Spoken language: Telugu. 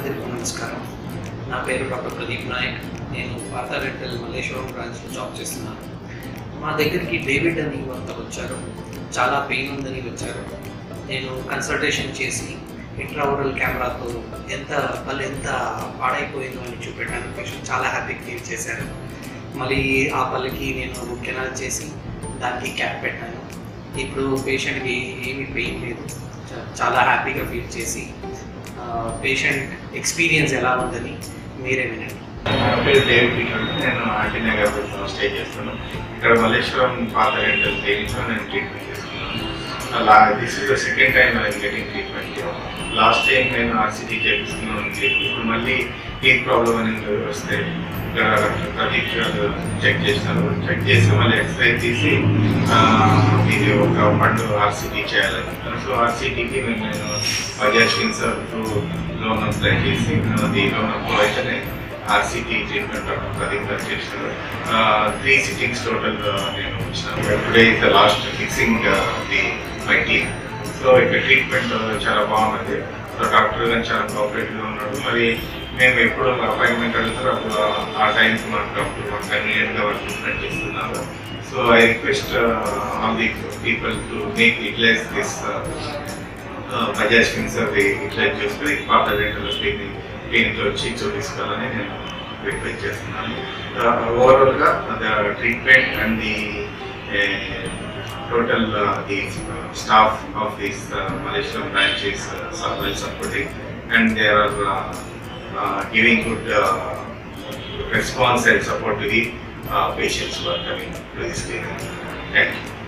అందరికీ నమస్కారం నా పేరు డాక్టర్ ప్రదీప్ నాయక్ నేను వార్తా రెంటల్ మల్లేశ్వరం బ్రాంచ్లో జాబ్ చేస్తున్నాను మా దగ్గరికి డేవిడ్ అని వంత వచ్చారు చాలా పెయిన్ ఉందని వచ్చారు నేను కన్సల్టేషన్ చేసి ఇంట్రావరల్ కెమెరాతో ఎంత పళ్ళు ఎంత పాడైపోయిందో అని చూపెట్టాను పేషెంట్ చాలా హ్యాపీగా ఫీల్ చేశారు మళ్ళీ ఆ పళ్ళకి నేను రూట్ కెనాల్ చేసి దానికి క్యాప్ పెట్టాను ఇప్పుడు పేషెంట్కి ఏమీ పెయిన్ లేదు చా- చాలా హ్యాపీగా ఫీల్ చేసి పేషెంట్ ఎక్స్పీరియన్స్ ఎలా ఉందని మీరే వినండి నా పేరు డేవిడ్ కిషోర్ నేను ఆర్టీ నగర్ స్టే చేస్తున్నాను ఇక్కడ మల్లేశ్వరం పాత రెంటల్ క్లినిక్లో నేను ట్రీట్మెంట్ చేస్తున్నాను అలా this is the second time I'm getting treatment last time నేను ఆర్సిటీ చేపిస్తున్నాను ఇప్పుడు మళ్ళీ టీత్ ప్రాబ్లం అనేది వస్తే ఇక్కడ ప్రదీప్ గారు చెక్ చేసినారు చెక్ చేసి మళ్ళీ ఎక్స్రే తీసి ఆ, ఇది ఒక పండు ఆర్సిటీ చేయాలని సో ఆర్సిటీకి మేము నేను బజాజ్ ఫిన్సర్ లోన్ అప్లై చేసి అది లోన్ అప్లై అయితే నేను ఆర్సిటీ ట్రీట్మెంట్ డాక్టర్ ప్రదీప్ గారు చేసినారు త్రీ సిట్టింగ్స్ టోటల్ నేను వచ్చినాను today is the last fixing the my team so ఇక్కడ ట్రీట్మెంట్ చాలా బాగున్నది సో డాక్టర్ గారు చాలా కోఆపరేటివ్గా ఉన్నాడు మరి మేము ఎప్పుడు అపాయింట్మెంట్ అడుగుతారో అప్పుడు ఆ టైంకి మాకు డాక్టర్ మాకు కన్వీనియంట్గా వాళ్ళు ట్రీట్మెంట్ చేస్తున్నారు so I request all the people to make utilise this Bajaj Finserv utilise చేసుకుని పాత రేట్ల క్లినిక్ క్లినిక్లో వచ్చి చూపించుకోవాలని నేను రిక్వెస్ట్ చేస్తున్నాను ఓవరాల్గా the treatment and the total uh, the uh, staff of this uh, Malaysian branch is uh, well supporting and they are uh, uh, giving good uh, response and support to the uh, patients who are coming to this clinic. Thank you.